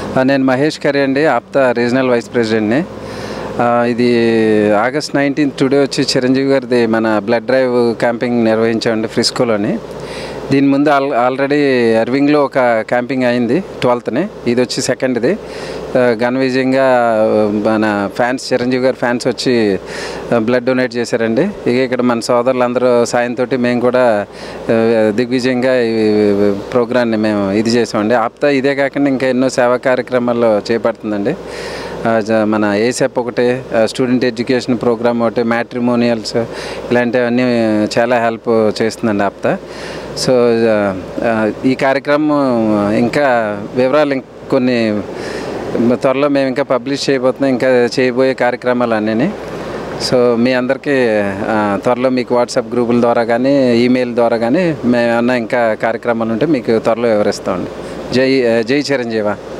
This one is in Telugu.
ఆ, నేను మహేష్ కరీ అండి ఆప్తా రీజనల్ వైస్ ప్రెసిడెంట్ని ఆ, ఇది ఆగస్ట్ నైన్టీన్త్ టుడే వచ్చి చిరంజీవి గారిది మన బ్లడ్ డ్రైవ్ క్యాంపింగ్ నిర్వహించామండి ఫ్రిస్కోలోని దీని ముందు ఆల్ ఆల్రెడీ అర్వింగ్లో ఒక క్యాంపింగ్ అయింది ట్వెల్త్ని ఇది వచ్చి సెకండ్ది ఆ, ఘన విజయంగా ఆ, మన ఫ్యాన్స్ చిరంజీవి గారి ఫ్యాన్స్ వచ్చి బ్లడ్ డొనేట్ చేశారండి ఇక ఇక్కడ మన సోదరులందరూ సాయంతో మేము కూడా ఆ, దిగ్విజయంగా ఈ ప్రోగ్రాన్ని మేము ఇది చేసామండి ఆప్తా ఇదే కాకుండా ఇంకా ఎన్నో సేవా కార్యక్రమాల్లో చేపడుతుందండి ఆ, జ- మన ఏసెప్ ఒకటి ఆ, స్టూడెంట్ ఎడ్యుకేషన్ ప్రోగ్రామ్ ఒకటి మ్యాట్రిమోనియల్స్ ఇలాంటివన్నీ చాలా హెల్ప్ చేస్తుందండి ఆప్తా సో ఆ, ఈ కార్యక్రమం ఇంకా వివరాలు ఇంక కొన్ని త్వరలో మేము ఇంకా పబ్లిష్ చేయబోతున్నాం ఇంకా చేయబోయే కార్యక్రమాలు అన్నీ సో మీ అందరికీ ఆ, త్వరలో మీకు వాట్సాప్ గ్రూపుల ద్వారా కానీ ఈమెయిల్ ద్వారా కానీ మేమన్నా ఇంకా కార్యక్రమాలు ఉంటే మీకు త్వరలో వివరిస్తామండి జై జై చిరంజీవ